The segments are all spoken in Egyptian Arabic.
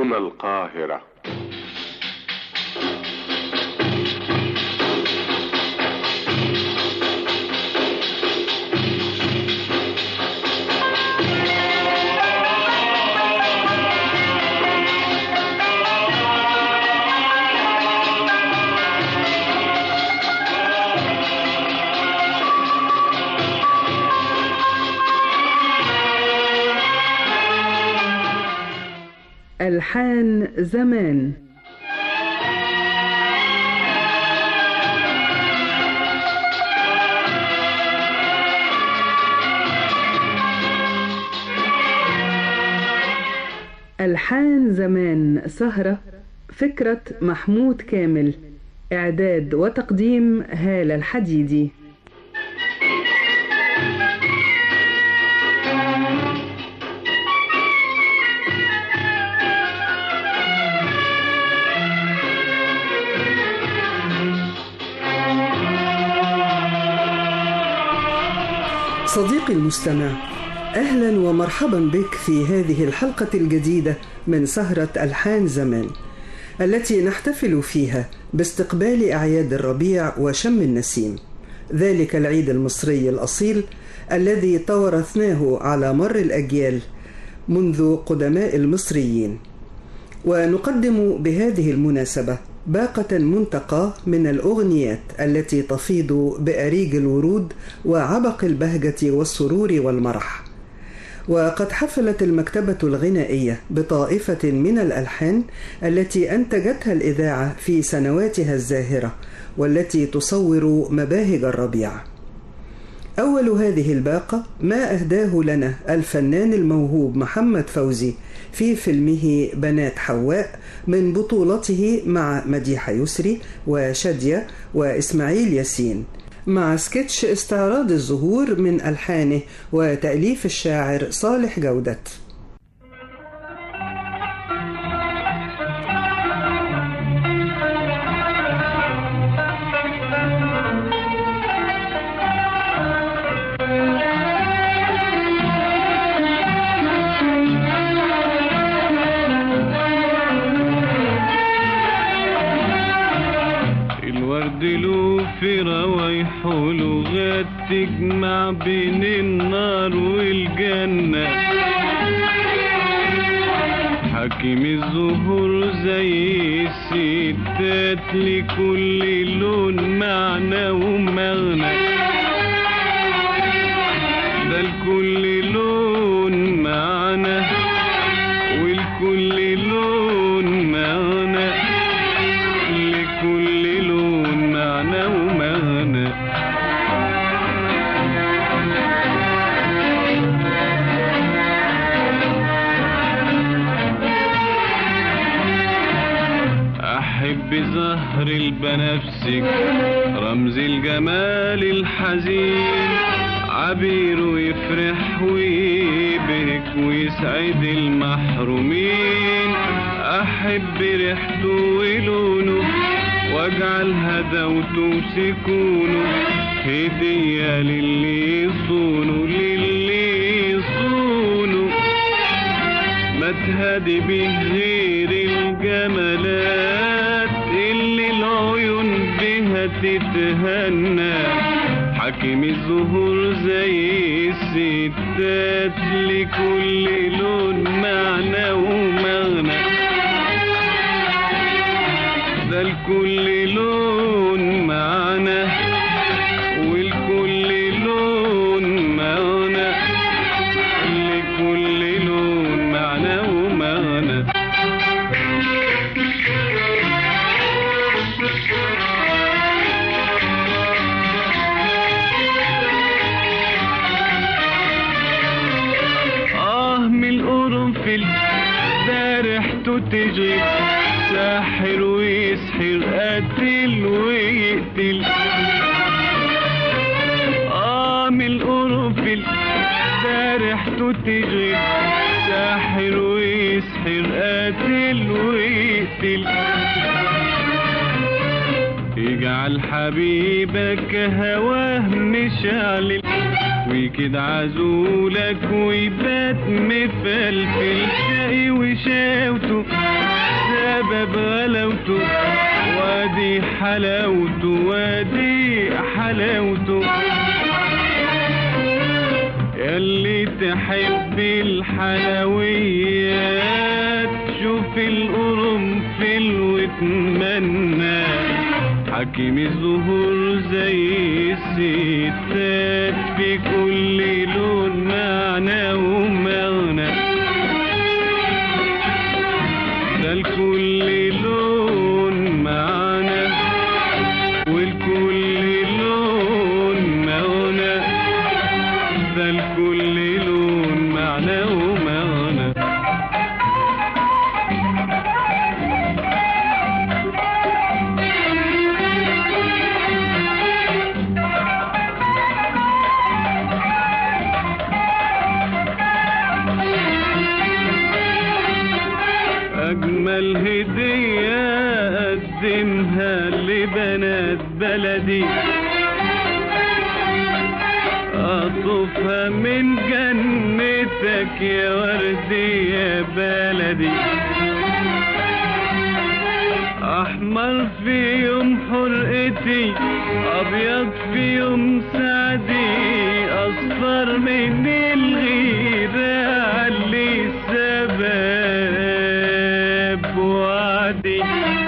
هنا القاهرة ألحان زمان ألحان زمان سهرة فكرة محمود كامل إعداد وتقديم هالة الحديدي صديقي المستمع اهلا ومرحبا بك في هذه الحلقه الجديده من سهره الحان زمان التي نحتفل فيها باستقبال اعياد الربيع وشم النسيم ذلك العيد المصري الاصيل الذي توارثناه على مر الاجيال منذ قدماء المصريين ونقدم بهذه المناسبه باقة منتقاة من الأغنيات التي تفيض بأريج الورود وعبق البهجة والسرور والمرح. وقد حفلت المكتبة الغنائية بطائفة من الألحان التي أنتجتها الإذاعة في سنواتها الزاهرة والتي تصور مباهج الربيع. أول هذه الباقة ما أهداه لنا الفنان الموهوب محمد فوزي في فيلمه بنات حواء من بطولته مع مديحة يسري وشادية وإسماعيل ياسين مع سكتش استعراض الزهور من ألحانه وتأليف الشاعر صالح جودة الورد له في روايحه لغات تجمع بين النار والجنة حكيم الزهور زي الستات لكل لون معنى ومغنى ده لكل لون معنى ولكل لون معنى لكل لون معنى ومغنى أحب زهر البنفسج رمز الجمال الحزين عبير يفرح ويبهك ويسعد المحرومين أحب ريحته ولونه واجعل هدوته وسكونه هدية للي يصونه للي يصونه ما تهدي به غير الجمالات اللي العيون بها تتهنى حكيم الزهور زي الستات لكل لون معنى ومغنى ده لكل لون معنى ولكل لون معنى لكل لون معنى ومعنى آه من القرنفل ده ريحته تشغل ساحر ويسحر قاتل ويقتل آه من القرنفل ده ريحته تشغل ساحر ويسحر قاتل ويقتل اجعل حبيبك هواه مشعل ويكد عزولك ويبات مفلفل شقي وشاوته سبب غلاوته وادي حلاوته وادي حلاوته ياللي تحب الحلويات شوف القرنفل واتمنى حكيم الزهور زي الستات في كل لون معنى ومغنى ده لكل لون معنى ولكل لون مغنى ده لكل لون معنى ومغنى أجمل هدية أقدمها لبنات بلدي أطوفها من جنتك يا وردي يا بلدي أحمر في يوم حرقتي أبيض في يوم سعدي أصفر من الغيرة علي سباب وعدي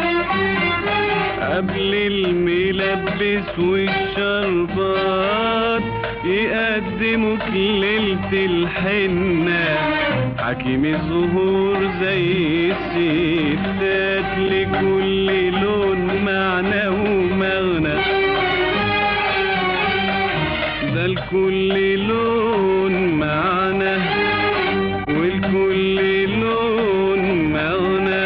قبل الملبس والشربات يقدموك ليلة الحنة حكيم الزهور زي الستات لكل لون معنى ومغنى ده لكل لون معنى ولكل لون مغنى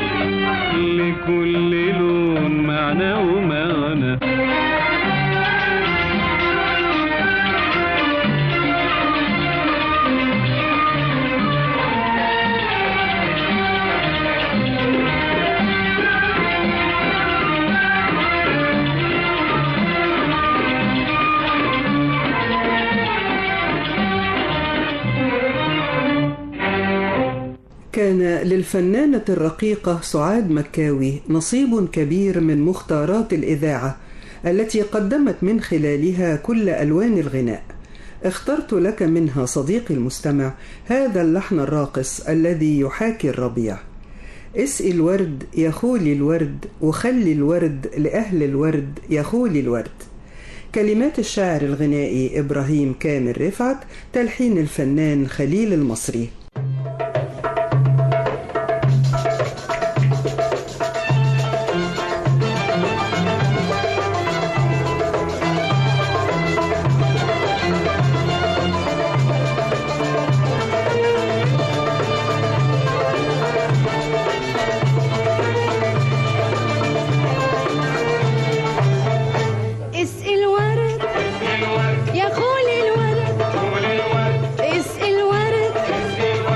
لكل لون معنى ومغنى كان للفنانة الرقيقة سعاد مكاوي نصيب كبير من مختارات الإذاعة التي قدمت من خلالها كل ألوان الغناء اخترت لك منها صديقي المستمع هذا اللحن الراقص الذي يحاكي الربيع اسقي الورد يا خولي الورد وخلي الورد لأهل الورد يا خولي الورد كلمات الشاعر الغنائي إبراهيم كامل رفعت تلحين الفنان خليل المصري اسقي الورد يا خولي الورد اسقي الورد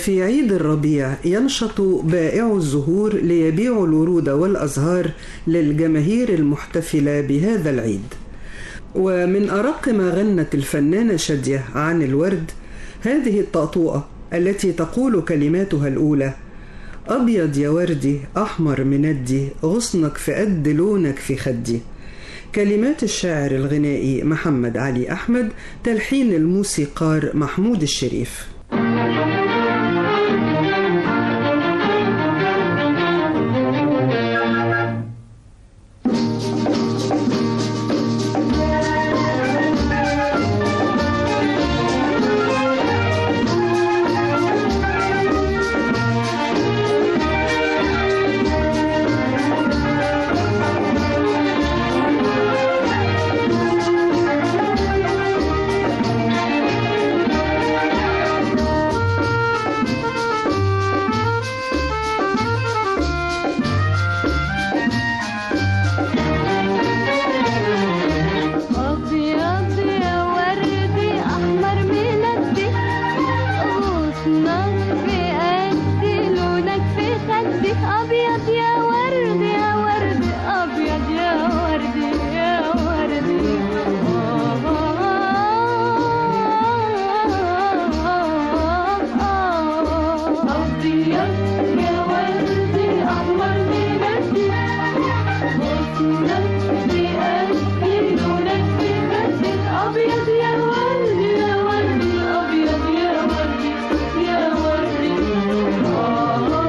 وفي عيد الربيع ينشط بائع الزهور ليبيعوا الورود والأزهار للجماهير المحتفلة بهذا العيد ومن أرق ما غنت الفنانة شادية عن الورد هذه الطأطوئة التي تقول كلماتها الأولى أبيض يا وردي أحمر مندي غصنك في قد لونك في خدي كلمات الشاعر الغنائي محمد علي أحمد تلحين الموسيقار محمود الشريف أبيض يا وردي أحمر مندي غصنك في قدي لونك في خدي أبيض يا وردي يا وردي أبيض يا وردي يا وردي أبيض يا وردي أحمر مندي غصنك في قدي لونك في خدي أبيض يا وردي يا وردي أبيض يا وردي يا وردي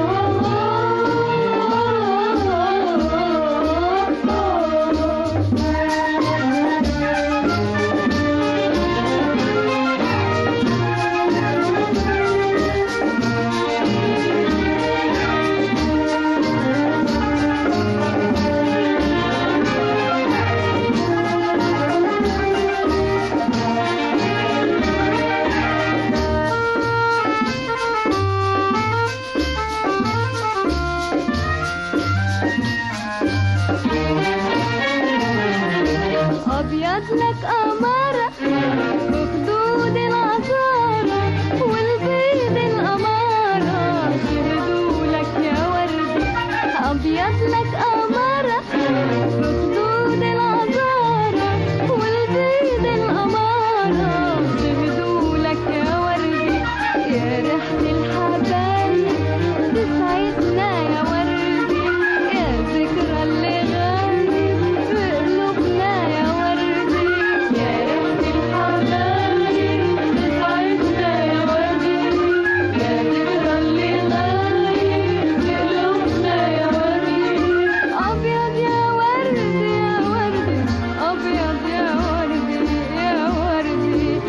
أبيض لك أمارة وخدود العذارة والبيض الأمارة شهدوا لك يا وردي أبيض لك أمارة وخدود العذارة والبيض الأمارة شهدوا لك يا وردي يا ريحة الحبايب تسعدنا يا وردي يا ذكرى اللي غالي في قلوبنا يا وردي يا ريحة الحبايب تسعدنا يا وردي يا ذكرى اللي غالي في قلوبنا يا وردي أبيض يا وردي يا وردي أبيض يا وردي يا وردي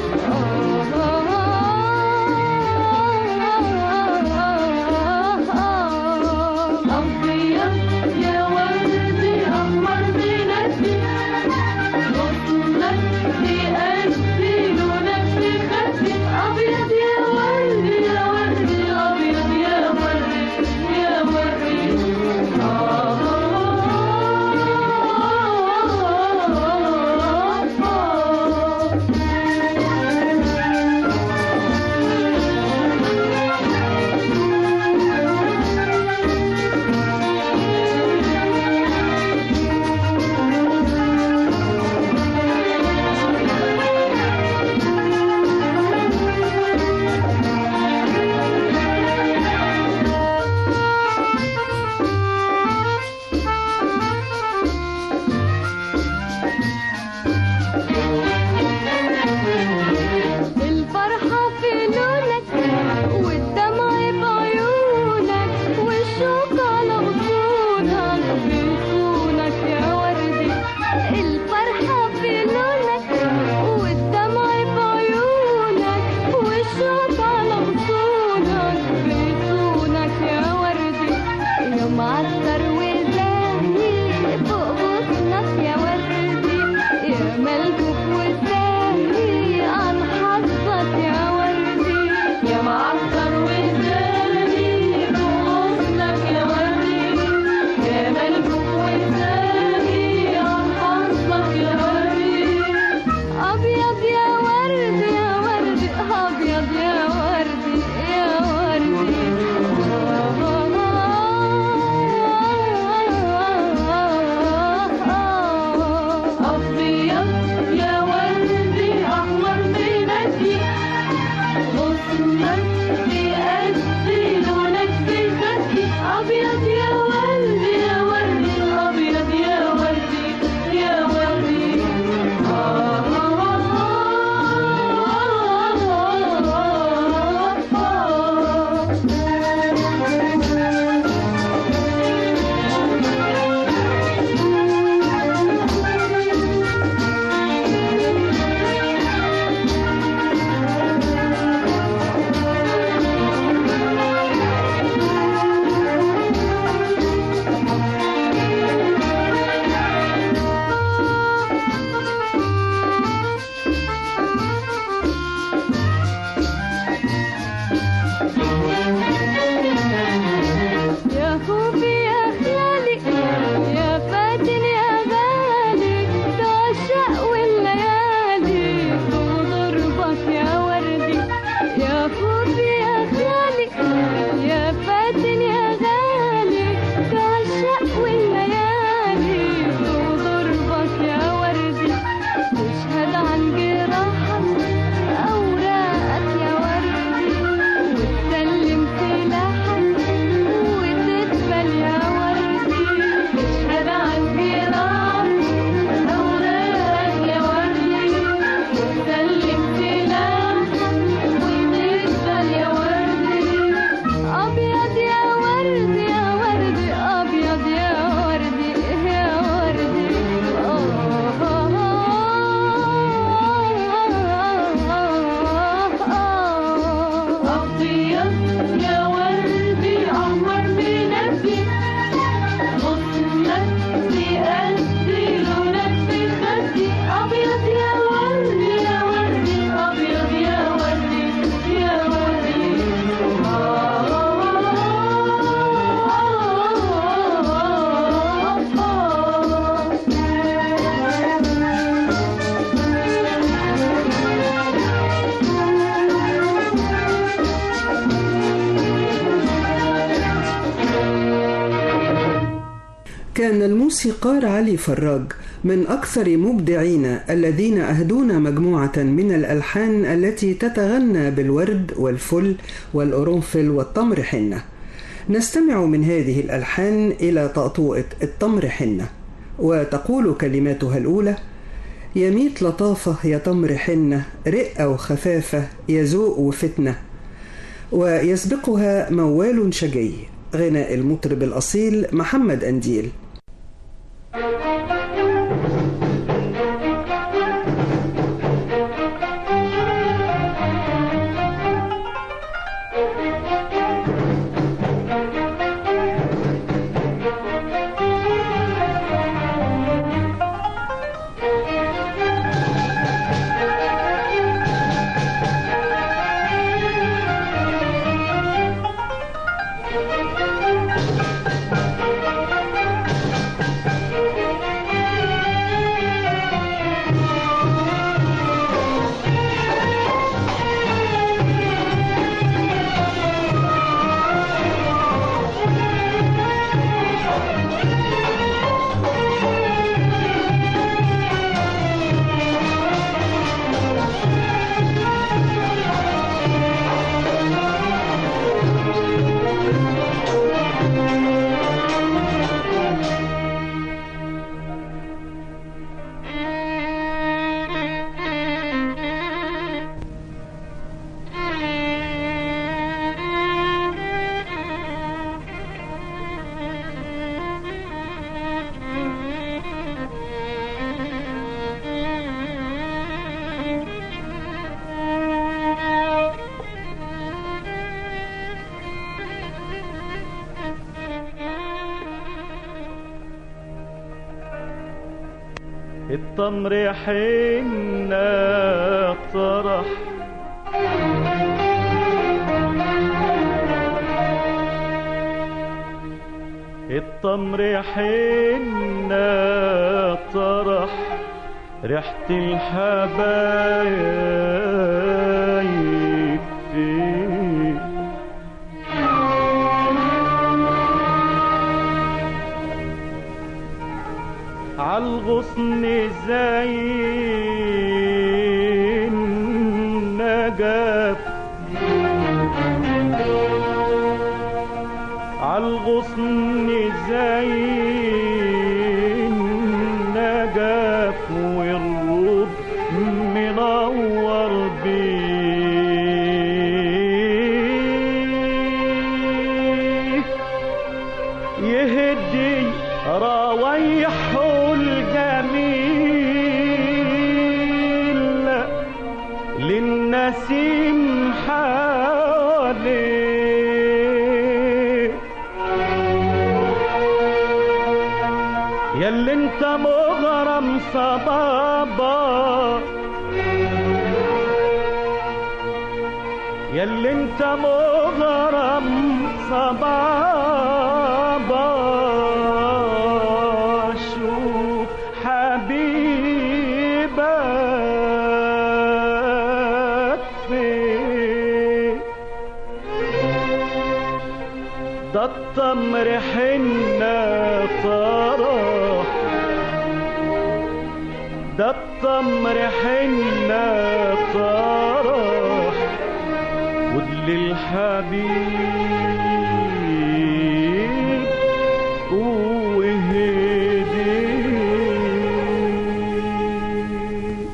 أبيض يا وردي أحمر بندي غصنك في قلبي لونك في خدي أبيض يا وردي يا وردي أبيض يا وردي يا وردي الفرحة في لونك والدمع في عيونك والشوق على غصونك بيكونك يا وردي الفرحة في لونك والدمع في عيونك والشوق على غصونك بيكونك يا وردي يا معطر وزاهي فوق غصنك يا وردي يا ملكوك وزاهي عن حظك يا وردي يا معطر وزاهي فوق غصنك يا وردي أبيض يا وردي يا وردي أبيض يا وردي يا وردي يا خوفي يا خيالي يا فاتن يا غالي تعشق والليالي وضربك يا وردي يا خوفي يا خيالي يا فاتن يا غالي تعشق والليالي وضربك يا وردي تشهد عن جراحك أوراقك يا وردي وتسلم سلاحك وتقبل يا وردي تشهد عن جراحك أوراقك يا وردي وتسلم سلاحك وتقبل يا وردي أبيض يا ورد يا ورد أبيض يا ورد يا ورد أبيض يا وردي عمر بنفسي غصنك بقلبي لونك بخدي أبيض يا وردي يا وردي أبيض يا وردي يا وردي كان الموسيقار علي فراج من أكثر مبدعين الذين أهدونا مجموعة من الألحان التي تتغنى بالورد والفل والقرنفل والتمر حنة نستمع من هذه الألحان إلى طأطوئة التمر حنة وتقول كلماتها الأولى يميت لطافة يا تمر حنة رقة وخفافة يا ذوق وفتنة ويسبقها موال شجي غناء المطرب الأصيل محمد أنديل التمر حنة طرح التمر حنة طرح ريحة الحبايب فيه عالغصن زي النجف عالغصن الغصن زي النجف والروب منور بيه يهدي روايحه الجميل للنسيم حواليه ياللي انت مغرم صبابا ياللي انت مغرم صبابا شوف حبيبك فين ده التمر حنة فرح ده التمر حنة فرح ودل الحبيب وهدي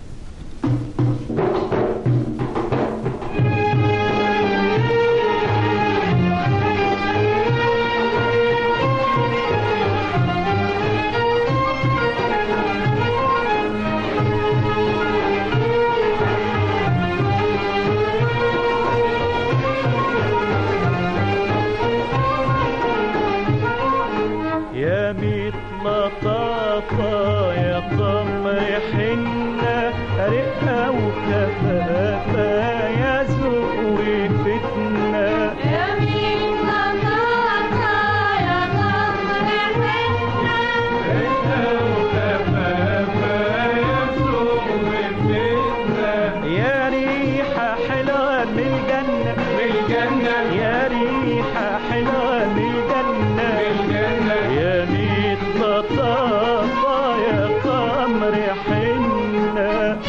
يا ميت لطافة يا قمر حنة رقة وكفافة يا ذوق وفتنة يا مين لطافة يا قمر حنة رقة وكفافة يا ذوق وفتنة يا ريحة حلوة من الجنة من الجنة يا ريحة حلوة من الجنة من الجنة يا ميت لطافة يا قمر حنة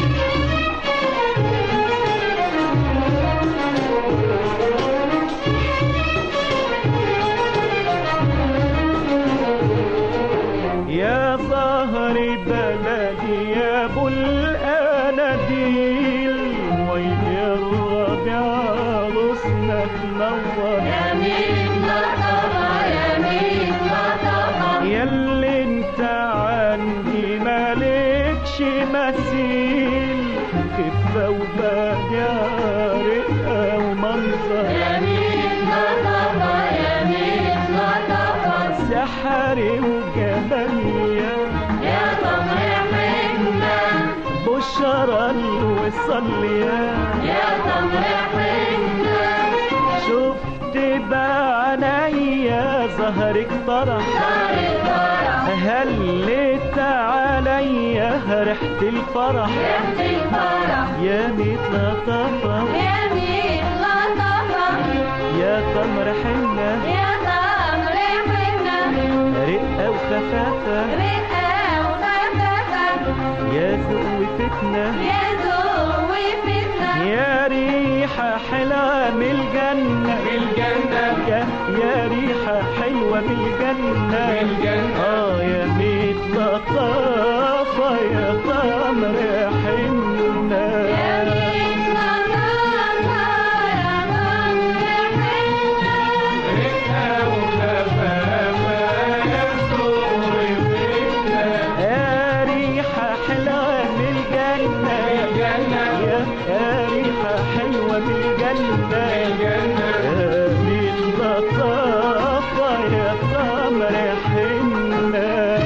يا ظهر بلدي يا ابو الاناديل ويا الربيع غصنك نور يا مين لطافة يا مين لطافة ياللي انت عندي مالكش مثيل خفة وبديع رقة ومنظر يا مين لطافة يا مين لطافة سحري وجمالية يا قمر حنة بشرى الوصلية يا قمر حنة شفت بعينيا ظهرك طرح دار الفرح هلت عليا ريحة الفرح ريحة الفرح يا ميت لطافة يا مين لطافة يا قمر حنة يا قمر حنة رقة وخفافة رقة وخفافة يا ذوق وفتنة يا ذوق وفتنة يا ريحة حلوة من الجنة من الجنة يا, يا ريحة حلوة من الجنة من الجنة اه يا ميت لطافة يا قمر حنة يا مين لطافة يا قمر حنة يا ريحة حلوة من الجنة يا يا ريحة حلوة من الجنة يا ميت لطافة يا قمر حنة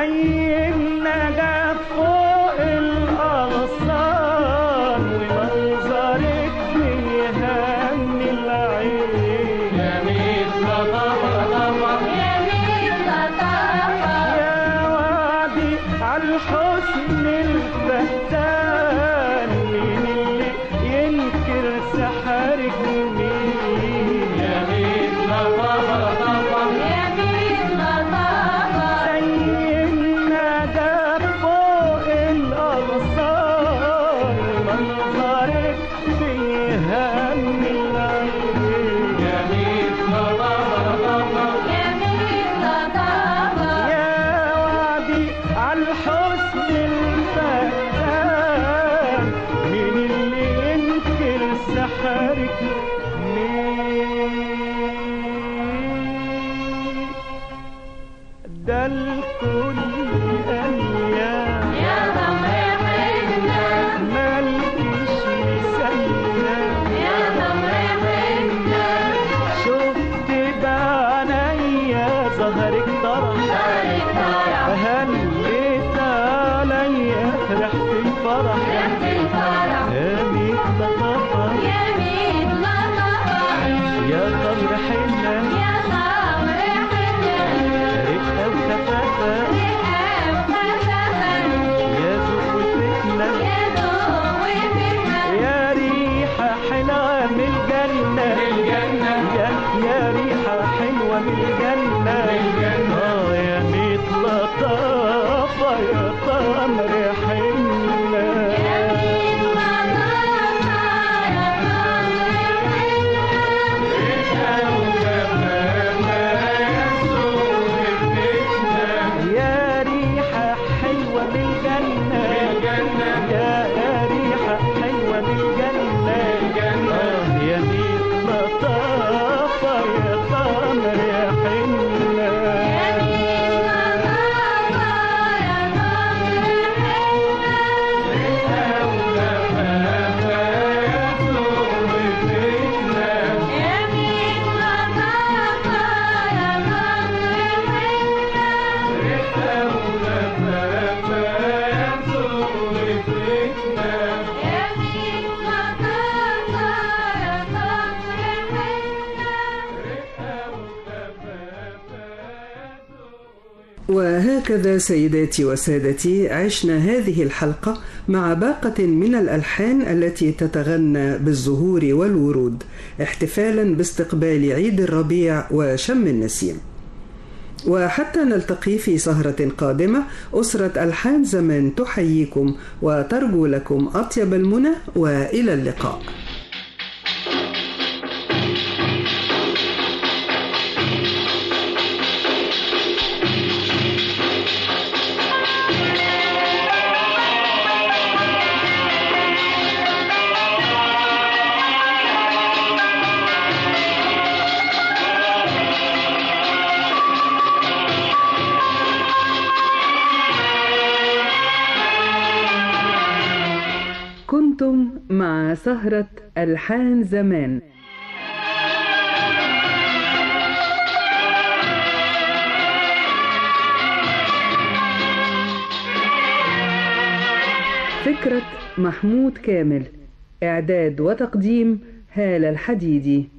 زي النجف فوق الأغصان أجمل كل أيام يا تمر حنة مالكش مثالنا يا تمر حنة شفت بعينيا ظهرك طرح صارت فرح هليت عليا ريحة الفرح ريحة الفرح قامت لطفة يا ميت لطفة يا تمر حنة يا تمر حنة رقة وخفافة رقة وخفافة يا ذوق وفتنة يا ذوق وفتنة يا ريحة حلوة من الجنة يا يا ريحة حلوة من الجنة اه يا ميت لطافة يا تمر حنة يا ميت لطفة يا تمر حنة يا ريحة حلوة من الجنة يا ريحة حلوة من الجنة آه يا ميت لطافة يا تمر يا حنة يا ميت لطفة يا تمر حنة يا ميت لطفة يا تمر حنة يا ميت لطفة يا تمر حنة وهكذا سيداتي وسادتي عشنا هذه الحلقة مع باقة من الألحان التي تتغنى بالزهور والورود احتفالا باستقبال عيد الربيع وشم النسيم وحتى نلتقي في سهرة قادمة أسرة ألحان زمان تحييكم وترجو لكم أطيب المنى وإلى اللقاء كنتم مع سهرة ألحان زمان فكرة محمود كامل إعداد وتقديم هالة الحديدي